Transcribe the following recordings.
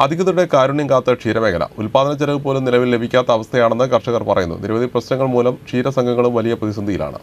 അധികൃതരുടെ കാരുണ്യം കാത്ത ക്ഷീരമേഖല ഉൽപാദന ചെലവ് പോലും നിലവിൽ ലഭിക്കാത്ത അവസ്ഥയാണെന്ന് കർഷകർ പറയുന്നു നിരവധി പ്രശ്നങ്ങൾ മൂലം ക്ഷീരസംഘങ്ങളും വലിയ പ്രതിസന്ധിയിലാണ്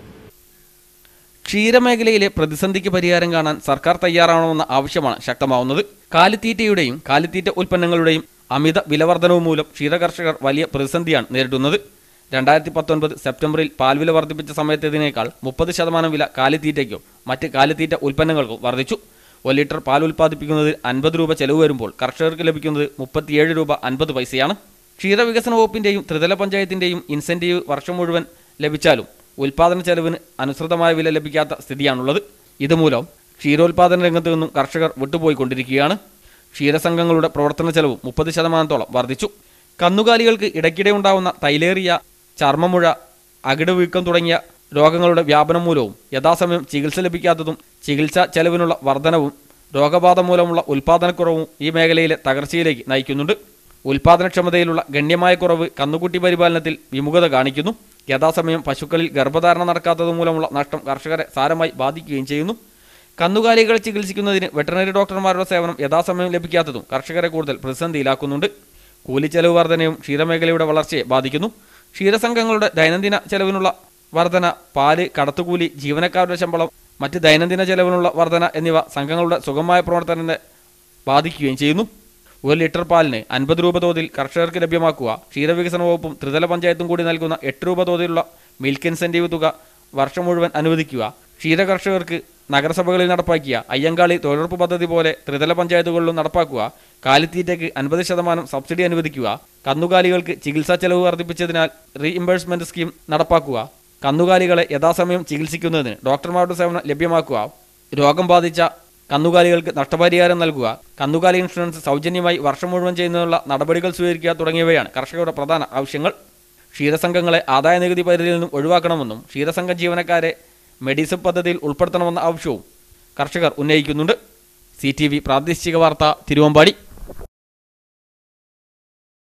ക്ഷീരമേഖലയിലെ പ്രതിസന്ധിക്ക് പരിഹാരം കാണാൻ സർക്കാർ തയ്യാറാവണമെന്ന ആവശ്യമാണ് ശക്തമാവുന്നത് കാലിത്തീറ്റയുടെയും കാലിത്തീറ്റ ഉൽപ്പന്നങ്ങളുടെയും അമിത വിലവർധനവ് മൂലം ക്ഷീരകർഷകർ വലിയ പ്രതിസന്ധിയാണ് നേരിടുന്നത് രണ്ടായിരത്തി പത്തൊൻപത് സെപ്റ്റംബറിൽ പാൽവില വർദ്ധിപ്പിച്ച സമയത്തേതിനേക്കാൾ മുപ്പത് ശതമാനം വില കാലിത്തീറ്റയ്ക്കും മറ്റ് കാലിത്തീറ്റ ഉൽപ്പന്നങ്ങൾക്കും വർദ്ധിച്ചു ഒരു ലിറ്റർ പാൽ ഉൽപ്പാദിപ്പിക്കുന്നതിൽ അൻപത് രൂപ ചെലവ് വരുമ്പോൾ കർഷകർക്ക് ലഭിക്കുന്നത് മുപ്പത്തിയേഴ് രൂപ അൻപത് പൈസയാണ് ക്ഷീരവികസന വകുപ്പിന്റെയും ത്രിതല പഞ്ചായത്തിന്റെയും ഇൻസെന്റീവ് വർഷം മുഴുവൻ ലഭിച്ചാലും ഉൽപാദന ചെലവിന് അനുസൃതമായ വില ലഭിക്കാത്ത സ്ഥിതിയാണുള്ളത് ഇതുമൂലം ക്ഷീരോത്പാദന രംഗത്ത് നിന്നും കർഷകർ വിട്ടുപോയിക്കൊണ്ടിരിക്കുകയാണ് ക്ഷീരസംഘങ്ങളുടെ പ്രവർത്തന ചെലവും മുപ്പത് ശതമാനത്തോളം വർദ്ധിച്ചു കന്നുകാലികൾക്ക് ഇടയ്ക്കിടെ ഉണ്ടാവുന്ന തൈലേറിയ ചർമ്മമുഴ അകിട് വീക്കം തുടങ്ങിയ രോഗങ്ങളുടെ വ്യാപനം മൂലവും യഥാസമയം ചികിത്സ ലഭിക്കാത്തതും ചികിത്സാ ചെലവിനുള്ള വർധനവും രോഗബാധ മൂലമുള്ള ഉൽപാദനക്കുറവും ഈ മേഖലയിലെ തകർച്ചയിലേക്ക് നയിക്കുന്നുണ്ട് ഉൽപാദനക്ഷമതയിലുള്ള ഗണ്യമായ കുറവ് കന്നുകുട്ടി പരിപാലനത്തിൽ വിമുഖത കാണിക്കുന്നു യഥാസമയം പശുക്കളിൽ ഗർഭധാരണ നടക്കാത്തത് മൂലമുള്ള നഷ്ടം കർഷകരെ സാരമായി ബാധിക്കുകയും ചെയ്യുന്നു കന്നുകാലികളെ ചികിത്സിക്കുന്നതിന് വെറ്ററിനറി ഡോക്ടർമാരുടെ സേവനം യഥാസമയം ലഭിക്കാത്തതും കർഷകരെ കൂടുതൽ പ്രതിസന്ധിയിലാക്കുന്നുണ്ട് കൂലിച്ചെലവ് വർധനയും ക്ഷീരമേഖലയുടെ വളർച്ചയെ ബാധിക്കുന്നു ക്ഷീരസംഘങ്ങളുടെ ദൈനംദിന ചെലവിനുള്ള വർധന പാല് കടത്തുകൂലി ജീവനക്കാരുടെ ശമ്പളം മറ്റ് ദൈനംദിന ചെലവിനുള്ള വർധന എന്നിവ സംഘങ്ങളുടെ സുഗമമായ പ്രവർത്തനത്തെ ബാധിക്കുകയും ചെയ്യുന്നു ഒരു ലിറ്റർ പാലിന് അൻപത് രൂപ തോതിൽ കർഷകർക്ക് ലഭ്യമാക്കുക ക്ഷീരവികസന വകുപ്പും ത്രിതല പഞ്ചായത്തും കൂടി നൽകുന്ന എട്ട് രൂപ തോതിലുള്ള മിൽക്ക് ഇൻസെന്റീവ് തുക വർഷം മുഴുവൻ അനുവദിക്കുക ക്ഷീര കർഷകർക്ക് നഗരസഭകളിൽ നടപ്പാക്കിയ അയ്യങ്കാളി തൊഴിലുറപ്പ് പദ്ധതി പോലെ ത്രിതല പഞ്ചായത്തുകളിലും നടപ്പാക്കുക കാലിത്തീറ്റയ്ക്ക് അൻപത് ശതമാനം സബ്സിഡി അനുവദിക്കുക കന്നുകാലികൾക്ക് ചികിത്സാ ചെലവ് വർദ്ധിപ്പിച്ചതിനാൽ റീഇംബേഴ്സ്മെന്റ് സ്കീം നടപ്പാക്കുക കന്നുകാലികളെ യഥാസമയം ചികിത്സിക്കുന്നതിന് ഡോക്ടർമാരുടെ സേവനം ലഭ്യമാക്കുക രോഗം ബാധിച്ച കന്നുകാലികൾക്ക് നഷ്ടപരിഹാരം നൽകുക കന്നുകാലി ഇൻഷുറൻസ് സൗജന്യമായി വർഷം മുഴുവൻ ചെയ്യുന്നതിനുള്ള നടപടികൾ സ്വീകരിക്കുക തുടങ്ങിയവയാണ് കർഷകരുടെ പ്രധാന ആവശ്യങ്ങൾ ക്ഷീരസംഘങ്ങളെ ആദായ നികുതി പരിധിയിൽ നിന്നും ഒഴിവാക്കണമെന്നും ക്ഷീരസംഘ ജീവനക്കാരെ മെഡിസിൻ പദ്ധതിയിൽ ഉൾപ്പെടുത്തണമെന്ന ആവശ്യവും കർഷകർ ഉന്നയിക്കുന്നുണ്ട് സി ടി വി പ്രാദേശിക വാർത്ത തിരുവമ്പാടി